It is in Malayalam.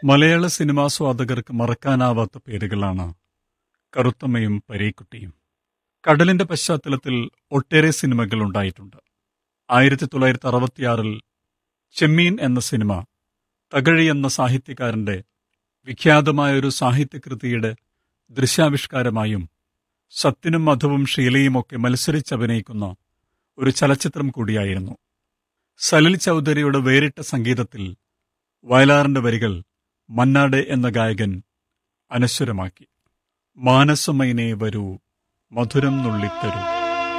മലയാള സിനിമാസ്വാദകർക്ക് മറക്കാനാവാത്ത പേരുകളാണ് കറുത്തമ്മയും പരീക്കുട്ടിയും കടലിന്റെ പശ്ചാത്തലത്തിൽ ഒട്ടേറെ സിനിമകൾ ഉണ്ടായിട്ടുണ്ട് ആയിരത്തി തൊള്ളായിരത്തി അറുപത്തിയാറിൽ ചെമ്മീൻ എന്ന സിനിമ തകഴി എന്ന സാഹിത്യകാരന്റെ വിഖ്യാതമായൊരു സാഹിത്യകൃതിയുടെ ദൃശ്യാവിഷ്കാരമായും സത്യനും മധുവും ഷീലയുമൊക്കെ മത്സരിച്ചഭിനയിക്കുന്ന ഒരു ചലച്ചിത്രം കൂടിയായിരുന്നു സലിൽ ചൗധരിയുടെ വേറിട്ട സംഗീതത്തിൽ വയലാറിന്റെ വരികൾ മന്നാട് എന്ന ഗായകൻ അനശ്വരമാക്കി മാനസമൈനേ വരൂ മധുരം നുള്ളിത്തരൂ